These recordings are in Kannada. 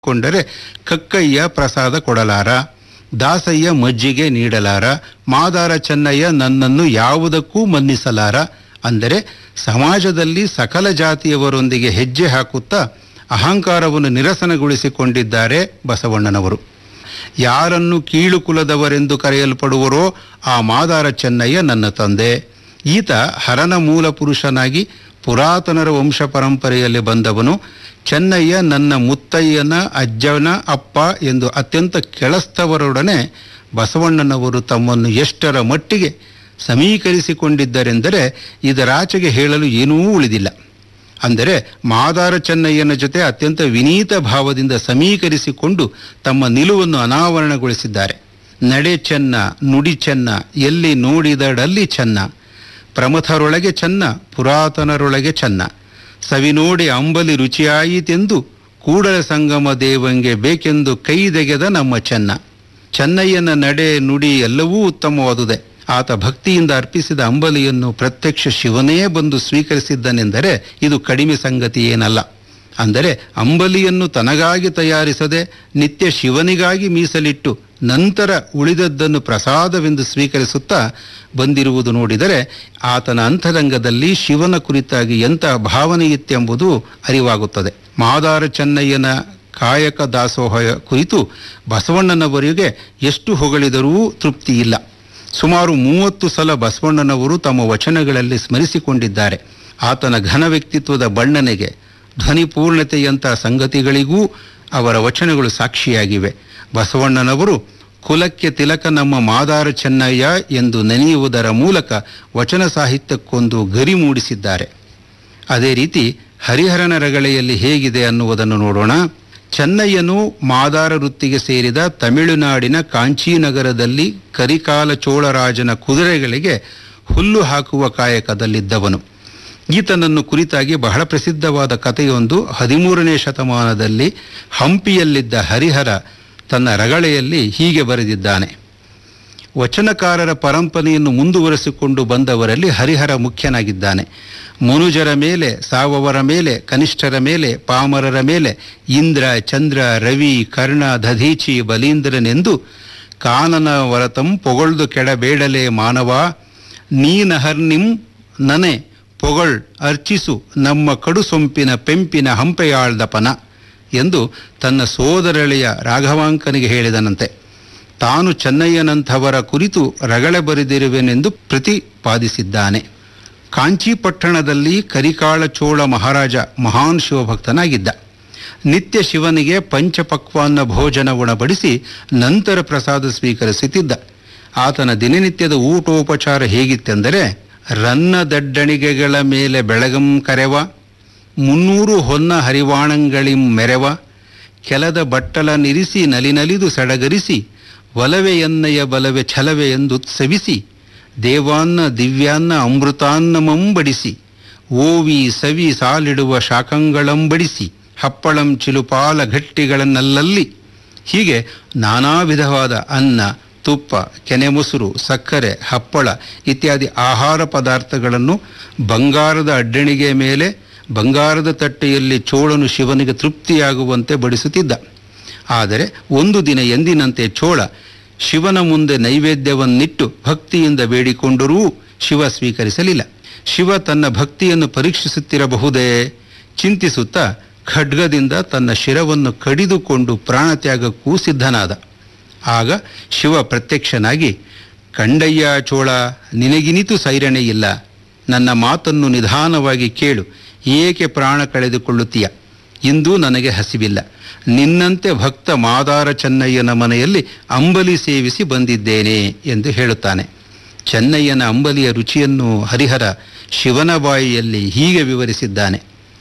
ಕೊಂಡರೆ ಕಕ್ಕಯ್ಯ ಪ್ರಸಾದ ಕೊಡಲಾರ ದಾಸಯ್ಯ ಮಜ್ಜಿಗೆ ನೀಡಲಾರ ಮಾದಾರ ಚೆನ್ನಯ್ಯ ನನ್ನನ್ನು ಯಾವುದಕ್ಕೂ ಮನ್ನಿಸಲಾರ ಅಂದರೆ ಸಮಾಜದಲ್ಲಿ ಸಕಲ ಜಾತಿಯವರೊಂದಿಗೆ ಹೆಜ್ಜೆ ಹಾಕುತ್ತಾ ಅಹಂಕಾರವನ್ನು ನಿರಸನಗೊಳಿಸಿಕೊಂಡಿದ್ದಾರೆ ಬಸವಣ್ಣನವರು ಯಾರನ್ನು ಕೀಳು ಕುಲದವರೆಂದು ಕರೆಯಲ್ಪಡುವರೋ ಆ ಮಾದಾರ ಚೆನ್ನಯ್ಯ ನನ್ನ ತಂದೆ ಈತ ಹರನ ಮೂಲ ಪುರುಷನಾಗಿ ಪುರಾತನರ ವಂಶ ಪರಂಪರೆಯಲ್ಲಿ ಬಂದವನು ಚೆನ್ನಯ್ಯ ನನ್ನ ಮುತ್ತಯ್ಯನ ಅಜ್ಜನ ಅಪ್ಪ ಎಂದು ಅತ್ಯಂತ ಕೆಳಸ್ತವರೊಡನೆ ಬಸವಣ್ಣನವರು ತಮ್ಮನ್ನು ಎಷ್ಟರ ಮಟ್ಟಿಗೆ ಸಮೀಕರಿಸಿಕೊಂಡಿದ್ದರೆಂದರೆ ಇದರಾಚೆಗೆ ಹೇಳಲು ಏನೂ ಉಳಿದಿಲ್ಲ ಅಂದರೆ ಮಾದಾರ ಚೆನ್ನಯ್ಯನ ಜೊತೆ ಅತ್ಯಂತ ವಿನೀತ ಭಾವದಿಂದ ಸಮೀಕರಿಸಿಕೊಂಡು ತಮ್ಮ ನಿಲುವನ್ನು ಅನಾವರಣಗೊಳಿಸಿದ್ದಾರೆ ನಡೆ ಚೆನ್ನ ನುಡಿ ಚೆನ್ನ ಎಲ್ಲಿ ನೋಡಿದಡಲ್ಲಿ ಚೆನ್ನ ಪ್ರಮಥರೊಳಗೆ ಚೆನ್ನ ಪುರಾತನರೊಳಗೆ ಚೆನ್ನ ಸವಿ ನೋಡಿ ಅಂಬಲಿ ರುಚಿಯಾಯಿತೆಂದು ಕೂಡಲ ಸಂಗಮ ದೇವಂಗೆ ಬೇಕೆಂದು ಕೈದೆಗೆದ ನಮ್ಮ ಚೆನ್ನ ಚೆನ್ನಯ್ಯನ ನಡೆ ನುಡಿ ಎಲ್ಲವೂ ಉತ್ತಮವಾದುದೇ ಆತ ಭಕ್ತಿಯಿಂದ ಅರ್ಪಿಸಿದ ಅಂಬಲಿಯನ್ನು ಪ್ರತ್ಯಕ್ಷ ಶಿವನೇ ಬಂದು ಸ್ವೀಕರಿಸಿದ್ದನೆಂದರೆ ಇದು ಕಡಿಮೆ ಸಂಗತಿ ಏನಲ್ಲ ಅಂದರೆ ಅಂಬಲಿಯನ್ನು ತನಗಾಗಿ ತಯಾರಿಸದೆ ನಿತ್ಯ ಶಿವನಿಗಾಗಿ ಮೀಸಲಿಟ್ಟು ನಂತರ ಉಳಿದದ್ದನ್ನು ಪ್ರಸಾದವೆಂದು ಸ್ವೀಕರಿಸುತ್ತಾ ಬಂದಿರುವುದು ನೋಡಿದರೆ ಆತನ ಅಂತರಂಗದಲ್ಲಿ ಶಿವನ ಕುರಿತಾಗಿ ಎಂಥ ಭಾವನೆ ಇತ್ತೆಂಬುದು ಅರಿವಾಗುತ್ತದೆ ಮಾದಾರ ಚೆನ್ನಯ್ಯನ ಕಾಯಕ ದಾಸೋಹ ಕುರಿತು ಬಸವಣ್ಣನವರಿಗೆ ಎಷ್ಟು ಹೊಗಳಿದರೂ ತೃಪ್ತಿ ಇಲ್ಲ ಸುಮಾರು ಮೂವತ್ತು ಸಲ ಬಸವಣ್ಣನವರು ತಮ್ಮ ವಚನಗಳಲ್ಲಿ ಸ್ಮರಿಸಿಕೊಂಡಿದ್ದಾರೆ ಆತನ ಘನ ವ್ಯಕ್ತಿತ್ವದ ಬಣ್ಣನೆಗೆ ಧ್ವನಿಪೂರ್ಣತೆಯಂಥ ಸಂಗತಿಗಳಿಗೂ ಅವರ ವಚನಗಳು ಸಾಕ್ಷಿಯಾಗಿವೆ ಬಸವಣ್ಣನವರು ಕುಲಕ್ಕೆ ತಿಲಕ ನಮ್ಮ ಮಾದಾರ ಚೆನ್ನಯ್ಯ ಎಂದು ನೆನೆಯುವುದರ ಮೂಲಕ ವಚನ ಸಾಹಿತ್ಯಕ್ಕೊಂದು ಗರಿ ಮೂಡಿಸಿದ್ದಾರೆ ಅದೇ ರೀತಿ ಹರಿಹರನ ರಗಳೆಯಲ್ಲಿ ಹೇಗಿದೆ ಅನ್ನುವುದನ್ನು ನೋಡೋಣ ಚೆನ್ನಯ್ಯನು ಮಾದಾರ ವೃತ್ತಿಗೆ ಸೇರಿದ ತಮಿಳುನಾಡಿನ ಕಾಂಚೀನಗರದಲ್ಲಿ ಕರಿಕಾಲ ಚೋಳರಾಜನ ಕುದುರೆಗಳಿಗೆ ಹುಲ್ಲು ಹಾಕುವ ಕಾಯಕದಲ್ಲಿದ್ದವನು ಈತನನ್ನು ಕುರಿತಾಗಿ ಬಹಳ ಪ್ರಸಿದ್ಧವಾದ ಕಥೆಯೊಂದು ಹದಿಮೂರನೇ ಶತಮಾನದಲ್ಲಿ ಹಂಪಿಯಲ್ಲಿದ್ದ ಹರಿಹರ ತನ್ನ ರಗಳೆಯಲ್ಲಿ ಹೀಗೆ ಬರೆದಿದ್ದಾನೆ ವಚನಕಾರರ ಪರಂಪರೆಯನ್ನು ಮುಂದುವರೆಸಿಕೊಂಡು ಬಂದವರಲ್ಲಿ ಹರಿಹರ ಮುಖ್ಯನಾಗಿದ್ದಾನೆ ಮನುಜರ ಮೇಲೆ ಸಾವವರ ಮೇಲೆ ಕನಿಷ್ಠರ ಮೇಲೆ ಪಾಮರರ ಮೇಲೆ ಇಂದ್ರ ಚಂದ್ರ ರವಿ ಕರ್ಣ ದಧೀಚಿ ಬಲೀಂದ್ರನೆಂದು ಕಾನನ ವರತಂ ಪೊಗಳ್ದು ಕೆಡಬೇಡಲೇ ಮಾನವ ನೀನಹರ್ನಿಂ ನನೆ ಪೊಗಳ್ ಅರ್ಚಿಸು ನಮ್ಮ ಕಡು ಸೊಂಪಿನ ಪೆಂಪಿನ ಹಂಪೆಯಾಳ್ದಪನ ಎಂದು ತನ್ನ ಸೋದರಳೆಯ ರಾಘವಾಂಕನಿಗೆ ಹೇಳಿದನಂತೆ ತಾನು ಚೆನ್ನಯ್ಯನಂಥವರ ಕುರಿತು ರಗಳೆ ಬರೆದಿರುವೆನೆಂದು ಪ್ರತಿಪಾದಿಸಿದ್ದಾನೆ ಕಾಂಚೀಪಟ್ಟಣದಲ್ಲಿ ಕರಿಕಾಳ ಚೋಳ ಮಹಾರಾಜ ಮಹಾನ್ ಶಿವಭಕ್ತನಾಗಿದ್ದ ನಿತ್ಯ ಶಿವನಿಗೆ ಪಂಚಪಕ್ವಾನ್ನ ಭೋಜನ ಉಣಬಡಿಸಿ ನಂತರ ಪ್ರಸಾದ ಸ್ವೀಕರಿಸುತ್ತಿದ್ದ ಆತನ ದಿನನಿತ್ಯದ ಊಟೋಪಚಾರ ಹೇಗಿತ್ತೆಂದರೆ ರನ್ನ ದಡ್ಡಣಿಗೆಗಳ ಮೇಲೆ ಬೆಳಗಂ ಕರೆವ ಮುನ್ನೂರು ಹೊನ್ನ ಹರಿವಾಣಂಗಳಿಂ ಮೆರೆವ ಕೆಲದ ಬಟ್ಟಲ ನಿರಿಸಿ ನಲಿನಲಿದು ಸಡಗರಿಸಿ ಒಲವೆಯನ್ನಯ ಬಲವೆ ಛಲವೆ ಎಂದು ಉತ್ಸವಿಸಿ ದೇವಾನ್ನ ದಿವ್ಯಾನ್ನ ಅಮೃತಾನ್ನಮಂಬಡಿಸಿ ಓವಿ ಸವಿ ಸಾಲಿಡುವ ಶಾಖಂಗಳಂಬಡಿಸಿ ಹಪ್ಪಳಂ ಚಿಲುಪಾಲ ಗಟ್ಟಿಗಳನ್ನಲ್ಲಲ್ಲಿ ಹೀಗೆ ನಾನಾ ವಿಧವಾದ ಅನ್ನ ತುಪ್ಪ ಕೆನೆ ಮೊಸರು ಸಕ್ಕರೆ ಹಪ್ಪಳ ಇತ್ಯಾದಿ ಆಹಾರ ಪದಾರ್ಥಗಳನ್ನು ಬಂಗಾರದ ಅಡ್ಡಣಿಗೆ ಮೇಲೆ ಬಂಗಾರದ ತಟ್ಟೆಯಲ್ಲಿ ಚೋಳನು ಶಿವನಿಗೆ ತೃಪ್ತಿಯಾಗುವಂತೆ ಬಡಿಸುತ್ತಿದ್ದ ಆದರೆ ಒಂದು ದಿನ ಎಂದಿನಂತೆ ಚೋಳ ಶಿವನ ಮುಂದೆ ನೈವೇದ್ಯವನ್ನಿಟ್ಟು ಭಕ್ತಿಯಿಂದ ಬೇಡಿಕೊಂಡರೂ ಶಿವ ಸ್ವೀಕರಿಸಲಿಲ್ಲ ಶಿವ ತನ್ನ ಭಕ್ತಿಯನ್ನು ಪರೀಕ್ಷಿಸುತ್ತಿರಬಹುದೇ ಚಿಂತಿಸುತ್ತಾ ಖಡ್ಗದಿಂದ ತನ್ನ ಶಿರವನ್ನು ಕಡಿದುಕೊಂಡು ಪ್ರಾಣತ್ಯಾಗಕ್ಕೂ ಸಿದ್ಧನಾದ ಆಗ ಶಿವ ಪ್ರತ್ಯಕ್ಷನಾಗಿ ಕಂಡಯ್ಯ ಚೋಳ ನಿನಗಿನಿತು ಸೈರಣೆ ಇಲ್ಲ ನನ್ನ ಮಾತನ್ನು ನಿಧಾನವಾಗಿ ಕೇಳು ಏಕೆ ಪ್ರಾಣ ಕಳೆದುಕೊಳ್ಳುತ್ತೀಯ ಇಂದು ನನಗೆ ಹಸಿವಿಲ್ಲ ನಿನ್ನಂತೆ ಭಕ್ತ ಮಾದಾರ ಚೆನ್ನಯ್ಯನ ಮನೆಯಲ್ಲಿ ಅಂಬಲಿ ಸೇವಿಸಿ ಬಂದಿದ್ದೇನೆ ಎಂದು ಹೇಳುತ್ತಾನೆ ಚೆನ್ನಯ್ಯನ ಅಂಬಲಿಯ ರುಚಿಯನ್ನು ಹರಿಹರ ಶಿವನ ಬಾಯಿಯಲ್ಲಿ ಹೀಗೆ ವಿವರಿಸಿದ್ದಾನೆ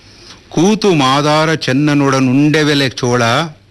ಕೂತು ಮಾದಾರ ಚೆನ್ನನೊಡನುಂಡೆವೆಲೆ ಚೋಳ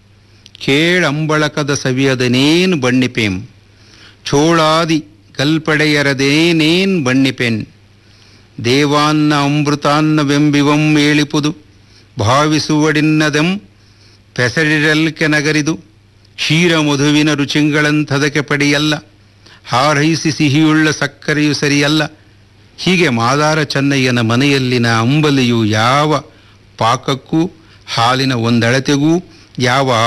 ಕೇಳಂಬಳಕದ ಸವಿಯದನೇನ್ ಬಣ್ಣಿಪೇಂ ಚೋಳಾದಿ ಕಲ್ಪಡೆಯರದೇನೇನ್ ಬಣ್ಣಿಪೆನ್ ದೇವಾನ್ನ ಅಮೃತಾನ್ನವೆಂಬಿವಂ ಏಳಿಪುದು ಭಾವಿಸುವಡಿನ್ನದೆಂ ಪೆಸರಿರಲ್ಕೆ ನಗರಿದು ಕ್ಷೀರ ಮಧುವಿನ ರುಚಿಗಳಂಥದಕ್ಕೆ ಪಡಿಯಲ್ಲ ಹಾರೈಸಿ ಸಿಹಿಯುಳ್ಳ ಸಕ್ಕರೆಯು ಸರಿಯಲ್ಲ ಹೀಗೆ ಮಾದಾರ ಚೆನ್ನಯ್ಯನ ಮನೆಯಲ್ಲಿನ ಅಂಬಲಿಯು ಯಾವ ಪಾಕಕ್ಕೂ ಹಾಲಿನ ಒಂದಳತೆಗೂ ಯಾವ